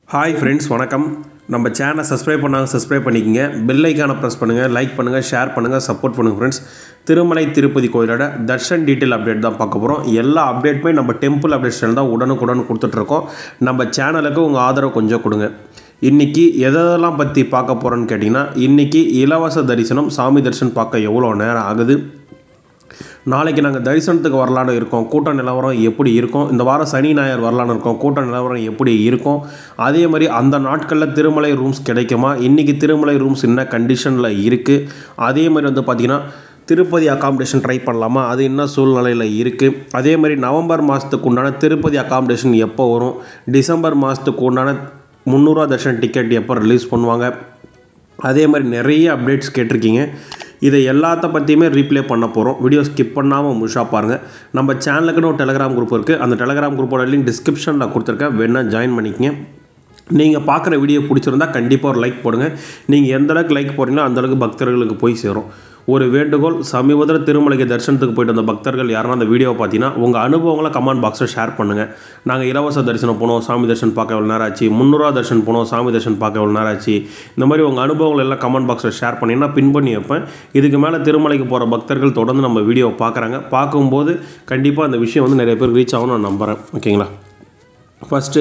hi friends வணக்கம் நம்ம சேனலை சப்ஸ்கிரைப் பண்ணாங்க சப்ஸ்கிரைப் பண்ணிக்கங்க பெல் ஐக்கானை ப்ரெஸ் பண்ணுங்கள் லைக் பண்ணுங்கள் ஷேர் பண்ணுங்கள் சப்போர்ட் பண்ணுங்கள் ஃப்ரெண்ட்ஸ் திருமலை திருப்பதி கோயிலோட தர்ஷன் டீட்டெயில் அப்டேட் தான் பார்க்க போகிறோம் எல்லா அப்டேட்டுமே நம்ம டெம்பிள் அப்டேட் சேனல் தான் உடனுக்குடன் கொடுத்துட்ருக்கோம் நம்ம சேனலுக்கு உங்கள் ஆதரவு கொஞ்சம் கொடுங்க இன்றைக்கி எதெல்லாம் பற்றி பார்க்க போகிறோன்னு கேட்டிங்கன்னா இன்றைக்கி இலவச தரிசனம் சாமி தரிசனம் பார்க்க எவ்வளோ நேரம் ஆகுது நாளைக்கு நாங்கள் தரிசனத்துக்கு வரலான்னு இருக்கோம் கூட்ட நிலவரம் எப்படி இருக்கும் இந்த வாரம் சனி ஞாயிறு வரலான்னு இருக்கோம் கூட்ட நிலவரம் எப்படி இருக்கும் அதே மாதிரி அந்த நாட்களில் திருமலை ரூம்ஸ் கிடைக்குமா இன்றைக்கி திருமலை ரூம்ஸ் என்ன கண்டிஷனில் இருக்குது அதே மாதிரி வந்து பார்த்திங்கன்னா திருப்பதி அகாமடேஷன் ட்ரை பண்ணலாமா அது என்ன சூழ்நிலையில் இருக்குது அதே மாதிரி நவம்பர் மாதத்துக்கு உண்டான திருப்பதி அகாமடேஷன் எப்போ வரும் டிசம்பர் மாதத்துக்கு உண்டான முந்நூறுரூவா தர்ஷன் டிக்கெட் எப்போ ரிலீஸ் பண்ணுவாங்க அதே மாதிரி நிறைய அப்டேட்ஸ் கேட்டிருக்கீங்க இதை எல்லாத்த பற்றியுமே ரீப்ளே பண்ண போகிறோம் வீடியோ ஸ்கிப் பண்ணாமல் முழுசாக பாருங்கள் நம்ம சேனலுக்குன்னு ஒரு டெலகிராம் குரூப் இருக்குது அந்த டெலகிராம் குரூப்போட லிங்க் டிஸ்கிரிப்ஷனில் கொடுத்துருக்கேன் வேணால் ஜாயின் பண்ணிக்கங்க நீங்கள் பார்க்குற வீடியோ பிடிச்சிருந்தா கண்டிப்பாக ஒரு லைக் போடுங்க நீங்கள் எந்த அளவுக்கு லைக் போடுறீங்களோ அந்த அளவுக்கு பக்தர்களுக்கு போய் சேரும் ஒரு வேண்டுகோள் சமீபத்தில் திருமலைக்கு தரிசனத்துக்கு போயிட்டு வந்த பக்தர்கள் யாருன்னா அந்த வீடியோவை பார்த்தீங்கன்னா உங்கள் அனுபவங்களை கமெண்ட் பாக்ஸில் ஷேர் பண்ணுங்கள் நாங்கள் இலவச தரிசனம் போனோம் சாமி தரிசனம் பார்க்க எவ்வளோ நேரம் ஆச்சு முந்நூறுவா தரிசனம் போனோம் சாமி தரிசனம் பார்க்க எவ்வளோ நேரம் ஆச்சு இந்த மாதிரி உங்கள் அனுபவங்கள் எல்லாம் கமெண்ட் பாக்ஸில் ஷேர் பண்ணிங்கன்னா பின் பண்ணி வைப்பேன் இதுக்கு மேலே திருமலைக்கு போகிற பக்தர்கள் தொடர்ந்து நம்ம வீடியோவை பார்க்குறாங்க பார்க்கும்போது கண்டிப்பாக அந்த விஷயம் வந்து நிறைய பேர் ரீச் ஆகும்னு நான் நம்புகிறேன் ஓகேங்களா ஃபஸ்ட்டு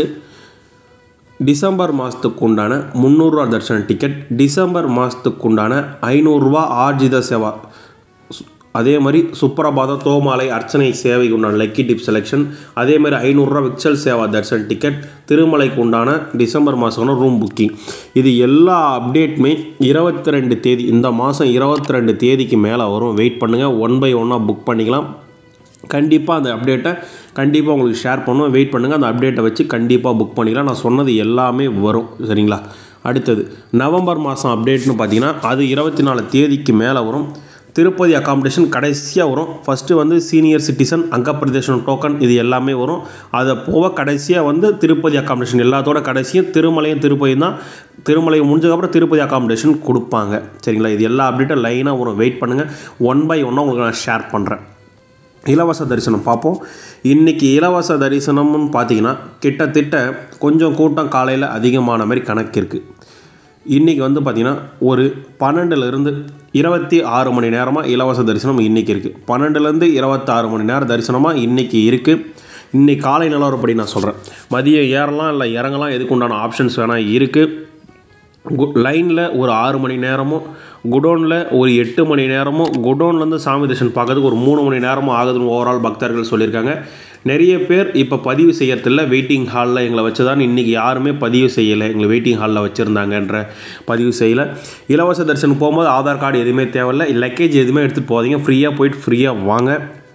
டிசம்பர் மாதத்துக்கு உண்டான முந்நூறுரூவா தர்ஷன டிக்கெட் டிசம்பர் மாதத்துக்கு உண்டான ஐநூறுரூவா ஆர்ஜித சேவா சு- அதே மாதிரி சுப்ரபாதம் தோமாலை அர்ச்சனை சேவைக்கு உண்டான லக்கி டிப் செலெக்ஷன் அதே மாதிரி ஐநூறுரூவா விக்சல் சேவா தர்ஷன் டிக்கெட் திருமலைக்கு உண்டான டிசம்பர் மாதம்னா ரூம் புக்கிங் இது எல்லா அப்டேட்டுமே இருபத்தி ரெண்டு தேதி இந்த மாதம் இருபத்தி ரெண்டு தேதிக்கு மேலே வரும் வெயிட் பண்ணுங்கள் ஒன் பை ஒன்னாக புக் பண்ணிக்கலாம் கண்டிப்பாக அந்த அப்டேட்டை கண்டிப்பாக உங்களுக்கு ஷேர் பண்ணுவோம் வெயிட் பண்ணுங்கள் அந்த அப்டேட்டை வச்சு கண்டிப்பாக புக் பண்ணிக்கலாம் நான் சொன்னது எல்லாமே வரும் சரிங்களா அடுத்தது நவம்பர் மாதம் அப்டேட்னு பார்த்தீங்கன்னா அது இருபத்தி நாலு தேதிக்கு மேலே வரும் திருப்பதி அகாமடேஷன் கடைசியாக வரும் ஃபஸ்ட்டு வந்து சீனியர் சிட்டிசன் அங்கப்பிரதேசம் டோக்கன் இது எல்லாமே வரும் அதை போக கடைசியாக வந்து திருப்பதி அகாமடேஷன் எல்லாத்தோட கடைசியும் திருமலையும் திருப்பதியும் தான் திருமலை முடிஞ்சதுக்கப்புறம் திருப்பதி அகாமடேஷன் கொடுப்பாங்க சரிங்களா இது எல்லா அப்டேட்டும் லைனாக வரும் வெயிட் பண்ணுங்கள் ஒன் பை ஒன்னாக உங்களுக்கு நான் ஷேர் பண்ணுறேன் இலவச தரிசனம் பார்ப்போம் இன்றைக்கி இலவச தரிசனம்னு பார்த்தீங்கன்னா கிட்டத்தட்ட கொஞ்சம் கூட்டம் காலையில் அதிகமான மாதிரி கணக்கு இருக்குது இன்றைக்கி வந்து பார்த்திங்கன்னா ஒரு பன்னெண்டுலேருந்து இருபத்தி ஆறு மணி நேரமாக இலவச தரிசனம் இன்றைக்கி இருக்குது பன்னெண்டுலேருந்து இருபத்தாறு மணி நேரம் தரிசனமாக இன்றைக்கி இருக்குது இன்றைக்கி காலை நிலவரப்படி நான் சொல்கிறேன் மதியம் ஏறலாம் இல்லை இறங்கலாம் எதுக்கு உண்டான ஆப்ஷன்ஸ் வேணால் இருக்குது கு லைனில் ஒரு ஆறு மணி நேரமும் குடோனில் ஒரு எட்டு மணி நேரமும் குடோன்லேருந்து சாமி தரிசனம் பார்க்கறதுக்கு ஒரு மூணு மணி நேரமும் ஆகுதுன்னு ஓவரால் பக்தர்கள் சொல்லியிருக்காங்க நிறைய பேர் இப்போ பதிவு செய்யறதில்ல வெயிட்டிங் ஹாலில் எங்களை வச்சு தான் இன்றைக்கி யாருமே பதிவு செய்யலை எங்களை வெயிட்டிங் ஹாலில் வச்சுருந்தாங்கன்ற பதிவு செய்யலை இலவச தரிசனம் போகும்போது ஆதார் கார்டு எதுவுமே தேவையில்லை லக்கேஜ் எதுவுமே எடுத்துகிட்டு போகாதீங்க ஃப்ரீயாக போயிட்டு ஃப்ரீயாக வாங்க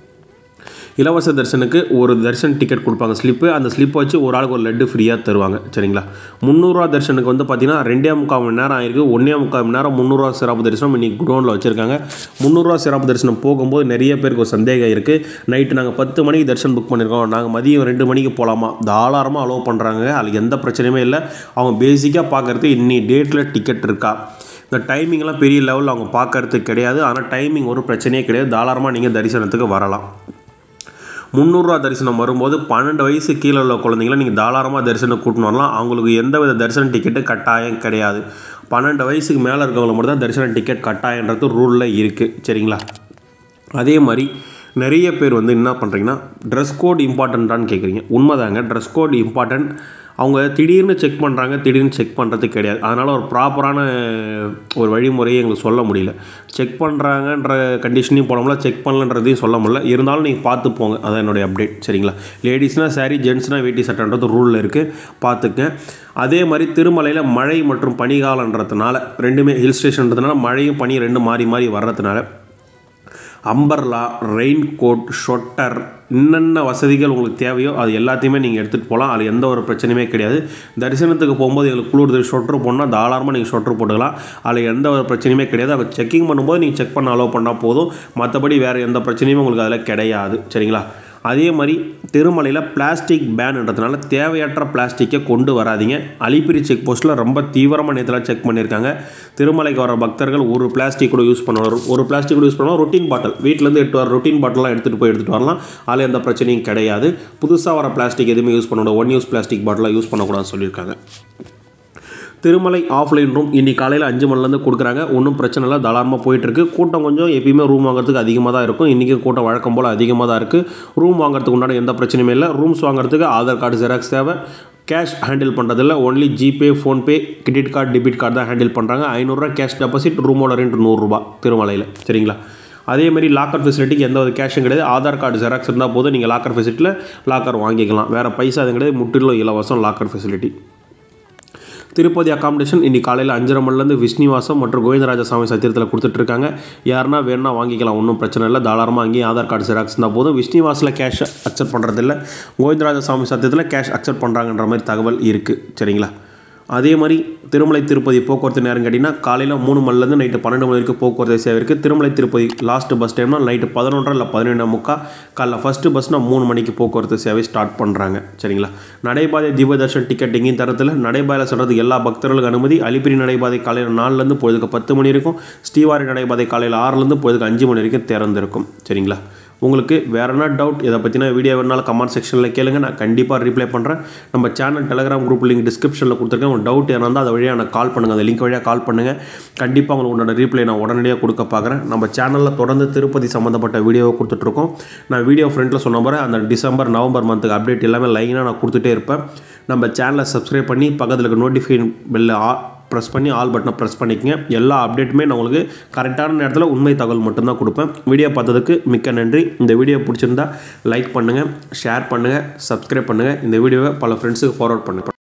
இலவச தரிசனுக்கு ஒரு தர்ஷன் டிக்கெட் கொடுப்பாங்க ஸ்லிப்பு அந்த ஸ்லிப்பை வச்சு ஒரு ஆளுக்கு ஒரு லட்டு ஃப்ரீயாக தருவாங்க சரிங்களா முந்நூறுரூவா தர்ஷனுக்கு வந்து பார்த்தீங்கன்னா ரெண்டே முக்கால் மணி நேரம் ஆயிருக்கு ஒன்றே முக்கால் மணி நேரம் முந்நூறுரூவா சிறப்பு தரிசனம் இன்றைக்கி குடோனில் வச்சுருக்காங்க முந்நூறுரூவா சிறப்பு தரிசனம் போகும்போது நிறைய பேருக்கு ஒரு சந்தேகம் இருக்குது நைட்டு நாங்கள் பத்து மணிக்கு தர்ஷன் புக் பண்ணியிருக்கோம் நாங்கள் மதியம் ரெண்டு மணிக்கு போகலாமா தாராளமாக அலோவ் பண்ணுறாங்க அதுக்கு எந்த பிரச்சனையுமே இல்லை அவங்க பேசிக்காக பார்க்குறது இன்னி டேட்டில் டிக்கெட் இருக்கா இந்த டைமிங்லாம் பெரிய லெவலில் அவங்க பார்க்கறதுக்கு கிடையாது ஆனால் டைமிங் ஒரு பிரச்சனையே கிடையாது தாராளமாக நீங்கள் தரிசனத்துக்கு வரலாம் முந்நூறுரூவா தரிசனம் வரும்போது பன்னெண்டு வயசு கீழே உள்ள குழந்தைங்கள நீங்கள் தாராளமாக தரிசனம் கூட்டின்னு வரலாம் அவங்களுக்கு எந்த வித தரிசன டிக்கெட்டு கட்டாயம் கிடையாது பன்னெண்டு வயசுக்கு மேலே இருக்கவங்கள மட்டும் தான் தரிசன டிக்கெட் கட்டாயன்றது ரூலில் இருக்குது சரிங்களா அதே மாதிரி நிறைய பேர் வந்து என்ன பண்ணுறீங்கன்னா ட்ரெஸ் கோட் இம்பார்ட்டண்ட்டான்னு கேட்குறீங்க உண்மைதாங்க ட்ரெஸ் கோட் இம்பார்ட்டன்ட் அவங்க திடீர்னு செக் பண்ணுறாங்க திடீர்னு செக் பண்ணுறது கிடையாது அதனால் ஒரு ப்ராப்பரான ஒரு வழிமுறையை எங்களுக்கு சொல்ல முடியல செக் பண்ணுறாங்கன்ற கண்டிஷனையும் போட முடியல செக் பண்ணலன்றதையும் சொல்ல முடியல இருந்தாலும் நீங்கள் பார்த்து போங்க அதான் என்னுடைய அப்டேட் சரிங்களா லேடிஸ்னால் saree ஜென்ட்ஸ்னால் வேட்டி சட்டைன்றது ரூலில் இருக்குது பார்த்துக்க அதே மாதிரி திருமலையில் மழை மற்றும் பனிகாலன்றதுனால ரெண்டுமே ஹில் ஸ்டேஷன்றதுனால மழையும் பனி ரெண்டும் மாறி மாறி வர்றதுனால அம்பர்லா ரெயின் கோட் ஷொட்டர் என்னென்ன வசதிகள் உங்களுக்கு தேவையோ அது எல்லாத்தையுமே நீங்கள் எடுத்துகிட்டு போகலாம் அது எந்த ஒரு பிரச்சனையுமே கிடையாது தரிசனத்துக்கு போகும்போது எங்களுக்கு குளிர்து ஷொட்ரு போடணும் தாராளமாக நீங்கள் ஷொட்ரு போட்டுக்கலாம் அதில் எந்த ஒரு பிரச்சனையுமே கிடையாது அவங்க செக்கிங் பண்ணும்போது நீங்கள் செக் பண்ண அலோவ் பண்ணால் போதும் மற்றபடி வேறு எந்த பிரச்சனையுமே உங்களுக்கு அதில் கிடையாது சரிங்களா அதே மாதிரி திருமலையில் பிளாஸ்டிக் பேன்ன்றதுனால தேவையற்ற பிளாஸ்டிக்கை கொண்டு வராதீங்க அலிப்பிரி செக் போஸ்ட்டில் ரொம்ப தீவிரமாக நேரத்தில் செக் பண்ணியிருக்காங்க திருமலைக்கு வர பக்தர்கள் ஒரு பிளாஸ்டிக் கூட யூஸ் பண்ண ஒரு பிளாஸ்டிக் கூட யூஸ் பண்ணலாம் ரொட்டீன் பாட்டில் வீட்டிலேருந்து எட்டு வர ரொட்டீன் பாட்டிலாம் எடுத்துகிட்டு போய் எடுத்துகிட்டு வரலாம் அதில் எந்த பிரச்சனையும் கிடையாது புதுசாக வர பிளாஸ்டிக் எதுவுமே யூஸ் பண்ணக்கூடாது ஒன் யூஸ் பிளாஸ்டிக் பாட்டிலாக யூஸ் பண்ணக்கூடாதுன்னு சொல்லியிருக்காங்க திருமலை ஆஃப்லைன் ரூம் இன்னைக்கு காலையில் அஞ்சு மணிலேருந்து கொடுக்குறாங்க ஒன்றும் பிரச்சனை இல்லை தாராளமாக போயிட்டுருக்கு கூட்டம் கொஞ்சம் எப்பயுமே ரூம் வாங்குறதுக்கு அதிகமாக தான் இருக்கும் இன்றைக்கி கூட்டம் வழக்கம் போல் அதிகமாக தான் இருக்குது ரூம் வாங்குறதுக்கு உண்டான எந்த பிரச்சனையுமே இல்லை ரூம்ஸ் வாங்குறதுக்கு ஆதார் கார்டு ஜெராக்ஸ் தேவை கேஷ் ஹேண்டில் பண்ணுறதில்ல only GPay PhonePe credit card debit card தான் ஹேண்டில் பண்ணுறாங்க ஐநூறுரூவா கேஷ் டெபாசிட் ரூமோட ரெண்ட் நூறுரூபா திருமலையில் சரிங்களா அதேமாதிரி லாக்கர் ஃபெசிலிட்டிக்கு எந்த ஒரு கேஷும் கிடையாது ஆதார் கார்டு ஜெராக்ஸ் இருந்தால் போதும் நீங்கள் லாக்கர் ஃபெசிலிட்டியில் லாக்கர் வாங்கிக்கலாம் வேறு பைசா அது கிடையாது முற்றிலும் இலவசம் லாக்கர் ஃபெசிலிட்டி திருப்பதி அகாமடேஷன் இன்னைக்கு காலையில் அஞ்சரை மணிலேருந்து விஷ்ணிவாசம் மற்றும் கோவிந்தராஜ சாமி சத்திரத்தில் கொடுத்துட்ருக்காங்க யாருன்னா வேணும்னா வாங்கிக்கலாம் ஒன்றும் பிரச்சனை இல்லை தாராளமாக அங்கேயும் ஆதார் கார்டு ஜெராக்ஸ் இருந்தால் போதும் விஷ்ணிவாசில் கேஷ் அக்செப்ட் பண்ணுறதில்ல கோவிந்தராஜ சாமி சத்திரத்தில் கேஷ் அக்செப்ட் பண்ணுறாங்கன்ற மாதிரி தகவல் இருக்குது சரிங்களா அதே மாதிரி திருமலை திருப்பதி போக்குவரத்து நேரம் கேட்டிங்கன்னா காலையில் மூணு மணிலேருந்து நைட்டு பன்னெண்டு மணி வரைக்கும் போக்குவரத்து சேவை இருக்குது திருமலை திருப்பதி லாஸ்ட் பஸ் டைம்னா நைட்டு பதினொன்றரை இல்லை பதினொன்று முக்கா காலைல ஃபஸ்ட்டு பஸ்னால் மூணு மணிக்கு போக்குவரத்து சேவை ஸ்டார்ட் பண்ணுறாங்க சரிங்களா நடைபாதை தீபதர்ஷன் டிக்கெட் எங்கேயும் தரத்தில் நடைபாதையில் சொல்கிறதுக்கு எல்லா பக்தர்களுக்கும் அனுமதி அலிப்பிரி நடைபாதை காலையில் நாலுலேருந்து பொழுதுக்கு பத்து மணி இருக்கும் ஸ்ரீவாரி நடைபாதை காலையில் ஆறுலேருந்து பொழுதுக்கு அஞ்சு மணி வரைக்கும் திறந்திருக்கும் சரிங்களா உங்களுக்கு வேறு என்ன டவுட் இதை பற்றின வீடியோ வேணாலும் கமெண்ட் செக்ஷனில் கேளுங்க நான் கண்டிப்பாக ரிப்ளை பண்ணுறேன் நம்ம சேனல் டெலிகிராம் குரூப் லிங்க் டிஸ்கிரிப்ஷனில் கொடுத்துருக்கேன் உங்கள் டவுட் எதனா இருந்தால் அதை வழியாக எனக்கு கால் பண்ணுங்கள் அந்த லிங்க் வழியாக கால் பண்ணுங்கள் கண்டிப்பாக உங்களுக்கு உண்டான ரீப்ளை நான் உடனடியாக கொடுக்க பார்க்குறேன் நம்ம சேனலில் தொடர்ந்து திருப்பதி சம்மந்தப்பட்ட வீடியோவை கொடுத்துட்ருக்கோம் நான் வீடியோ ஃப்ரெண்டில் சொன்ன மாதிரி அந்த டிசம்பர் நவம்பர் மந்த்துக்கு அப்டேட் எல்லாமே லைனாக நான் கொடுத்துட்டே இருப்பேன் நம்ம சேனலை சப்ஸ்கிரைப் பண்ணி பக்கத்தில் இருக்க நோட்டிஃபிகேஷன் பெல்ல ஆ ப்ரெஸ் பண்ணி ஆல் பட்டனை ப்ரெஸ் பண்ணிக்கங்க எல்லா அப்டேட்டுமே நான் உங்களுக்கு கரெக்டான நேரத்தில் உண்மை தகவல் மட்டும்தான் கொடுப்பேன் வீடியோ பார்த்ததுக்கு மிக்க நன்றி இந்த வீடியோ பிடிச்சிருந்தா லைக் பண்ணுங்கள் ஷேர் பண்ணுங்கள் சப்ஸ்கிரைப் பண்ணுங்கள் இந்த வீடியோவை பல ஃப்ரெண்ட்ஸுக்கு ஃபார்வர்ட் பண்ணுங்கள்